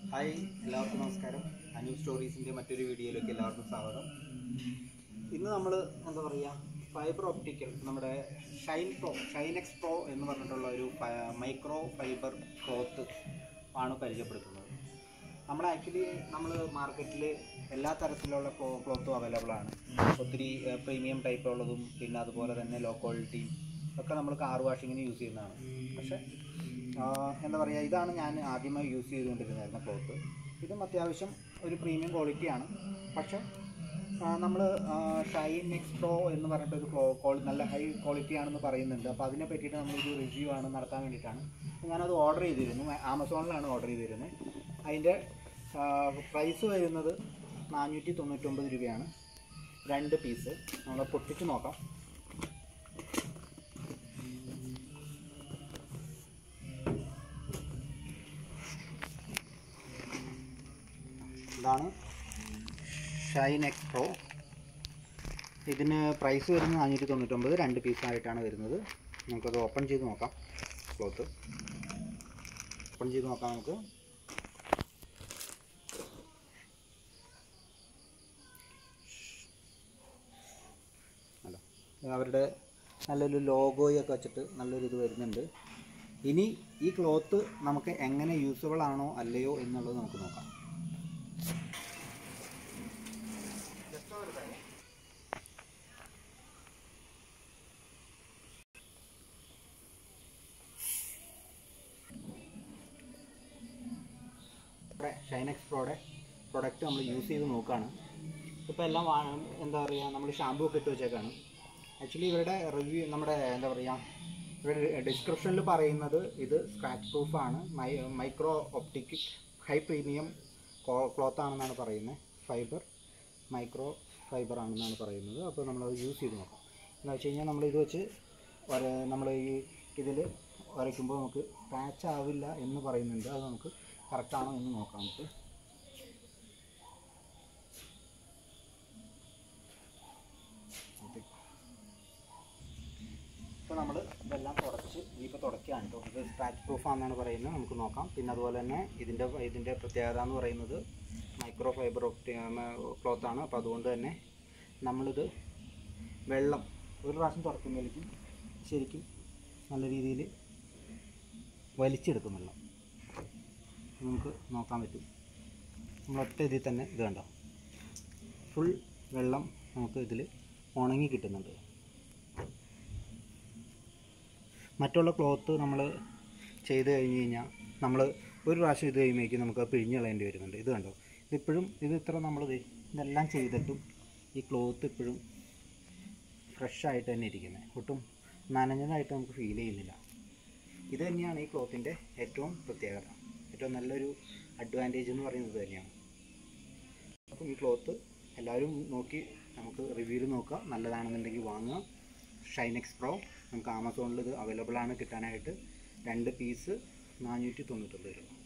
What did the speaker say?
hi എല്ലാവർക്കും നമസ്കാരം അനു സ്റ്റോറീസിൻ്റെ മറ്റൊരു വീഡിയോയിലേക്ക് എല്ലാവർക്കും സ്വാഗതം ഇന്ന് നമ്മൾ എന്താ പറയുക ഫൈബർ ഒപ്റ്റിക്കൽ നമ്മുടെ shine pro shine X pro എന്ന് പറഞ്ഞിട്ടുള്ള ഒരു മൈക്രോ ഫൈബർ ക്ലോത്ത് ആണ് പരിചയപ്പെടുത്തുന്നത് നമ്മൾ ആക്ച്വലി നമ്മൾ മാർക്കറ്റിൽ എല്ലാ തരത്തിലുള്ള ക്ലോ ക്ലോത്തും അവൈലബിൾ ആണ് ഒത്തിരി പ്രീമിയം ടൈപ്പ് ഉള്ളതും പിന്നെ അതുപോലെ തന്നെ ലോ ക്വാളിറ്റിയും ഒക്കെ നമ്മൾ കാർ വാഷിങ്ങിന് യൂസ് ചെയ്യുന്നതാണ് പക്ഷേ ആഹ് എന്താ പറയുക ഇതാണ് ഞാൻ ആദ്യമായി യൂസ് ചെയ്തുകൊണ്ടിരുന്നായിരുന്ന ക്ലോത്ത് ഇതും അത്യാവശ്യം ഒരു പ്രീമിയം ക്വാളിറ്റിയാണ് പക്ഷേ നമ്മൾ ഷൈൻ എക്സ് പ്രോ എന്ന് പറഞ്ഞിട്ടൊരു ക്ലോ ക്വാളി നല്ല ഹൈ ക്വാളിറ്റി ആണെന്ന് പറയുന്നുണ്ട് അപ്പോൾ അതിനെ പറ്റിയിട്ട് നമ്മളൊരു റിവ്യൂ ആണ് നടത്താൻ വേണ്ടിയിട്ടാണ് ഞാനത് ഓർഡർ ചെയ്തിരുന്നു ആമസോണിലാണ് ഓർഡർ ചെയ്തിരുന്നത് അതിൻ്റെ പ്രൈസ് വരുന്നത് നാനൂറ്റി തൊണ്ണൂറ്റൊമ്പത് രൂപയാണ് രണ്ട് പീസ് നമ്മൾ പൊട്ടിച്ച് നോക്കാം ഇതാണ് ഷൈൻ എക്സ് പ്രോ ഇതിന് പ്രൈസ് വരുന്നത് നാനൂറ്റി തൊണ്ണൂറ്റൊമ്പത് രണ്ട് പീസായിട്ടാണ് വരുന്നത് നമുക്കത് ഓപ്പൺ ചെയ്ത് നോക്കാം ക്ലോത്ത് ഓപ്പൺ ചെയ്ത് നോക്കാം നമുക്ക് അല്ല അവരുടെ നല്ലൊരു ലോഗോയൊക്കെ വെച്ചിട്ട് നല്ലൊരു ഇത് വരുന്നുണ്ട് ഇനി ഈ ക്ലോത്ത് നമുക്ക് എങ്ങനെ യൂസബിൾ ആണോ അല്ലയോ എന്നുള്ളത് നമുക്ക് നോക്കാം ഇവിടെ ഷൈനെക്സ് പ്രോയുടെ പ്രൊഡക്റ്റ് നമ്മൾ യൂസ് ചെയ്ത് നോക്കുകയാണ് ഇപ്പോൾ എല്ലാം വാ- എന്താ പറയുക നമ്മൾ ഷാമ്പൂ ഒക്കെ ഇട്ട് വെച്ചേക്കാണ് ആക്ച്വലി ഇവരുടെ റിവ്യൂ നമ്മുടെ എന്താ പറയുക ഇവരുടെ ഡിസ്ക്രിപ്ഷനിൽ പറയുന്നത് ഇത് സ്ക്രാച്ച് പ്രൂഫാണ് my micro optic high premium cloth ആണെന്നാണ് പറയുന്നത് ഫൈബർ മൈക്രോ ഫൈബർ ആണെന്നാണ് പറയുന്നത് അപ്പോൾ നമ്മളത് യൂസ് ചെയ്ത് നോക്കാം എന്ന് വെച്ച് കഴിഞ്ഞാൽ നമ്മൾ ഇത് വെച്ച് നമ്മൾ ഈ ഇതിൽ വരയ്ക്കുമ്പോൾ നമുക്ക് പാച്ച് ആവില്ല എന്ന് പറയുന്നുണ്ട് അത് നമുക്ക് കറക്റ്റാണോ എന്ന് നോക്കാം നമുക്ക് ഇപ്പോൾ നമ്മൾ ഇതെല്ലാം തുടച്ച് ഇനിയിപ്പോൾ തുടക്കുകയാണ് കേട്ടോ ഇത് സ്ക്രാച്ച് പ്രൂഫ് ആണെന്നാണ് പറയുന്നത് നമുക്ക് നോക്കാം പിന്നെ അതുപോലെ തന്നെ ഇതിൻ്റെ ഇതിൻ്റെ പ്രത്യേകത എന്ന് പറയുന്നത് മൈക്രോ ഫൈബർ ഒപ്റ്റി ക്ലോത്ത് ആണ് അപ്പോൾ അതുകൊണ്ട് തന്നെ നമ്മളിത് വെള്ളം ഒരു പ്രാവശ്യം തുടക്കുമ്പോഴേക്കും ശരിക്കും നല്ല രീതിയിൽ വലിച്ചെടുക്കും വെള്ളം നമുക്ക് നോക്കാൻ പറ്റും നമ്മൾ ഒറ്റ ഇതിൽ തന്നെ ഇത് കണ്ടോ ഫുൾ വെള്ളം നമുക്ക് ഇതിൽ ഉണങ്ങി കിട്ടുന്നുണ്ട് മറ്റുള്ള ക്ലോത്ത് നമ്മൾ ചെയ്ത് കഴിഞ്ഞ് കഴിഞ്ഞാൽ നമ്മൾ ഒരു പ്രാവശ്യം ഇത് കഴിയുമ്പോഴേക്കും നമുക്ക് അത് പിഴിഞ്ഞ് കളയേണ്ടി വരുന്നുണ്ട് ഇത് കണ്ടോ ഇതിപ്പോഴും ഇത് ഇത്ര നമ്മൾ ഇതെല്ലാം ചെയ്തിട്ടും ഈ ക്ലോത്ത് ഇപ്പോഴും ഫ്രഷ് ആയിട്ട് തന്നെ ഇരിക്കുന്നത് ഒട്ടും നനഞ്ഞതായിട്ട് നമുക്ക് ഫീൽ ചെയ്യുന്നില്ല ഇത് തന്നെയാണ് ഈ ക്ലോത്തിൻ്റെ ഏറ്റവും പ്രത്യേകത ഏറ്റവും നല്ലൊരു അഡ്വാൻറ്റേജ് എന്ന് പറയുന്നത് ഇത് തന്നെയാണ് അപ്പോൾ ഈ ക്ലോത്ത് എല്ലാവരും നോക്കി നമുക്ക് റിവ്യൂവിൽ നോക്കുക നല്ലതാണെന്നുണ്ടെങ്കിൽ വാങ്ങുക ഷൈനെക്സ് പ്രോ നമുക്ക് ആമസോണിൽ ഇത് അവൈലബിൾ ആണ് കിട്ടാനായിട്ട് രണ്ട് പീസ് നാനൂറ്റി തൊണ്ണൂറ്റൊമ്പത് രൂപ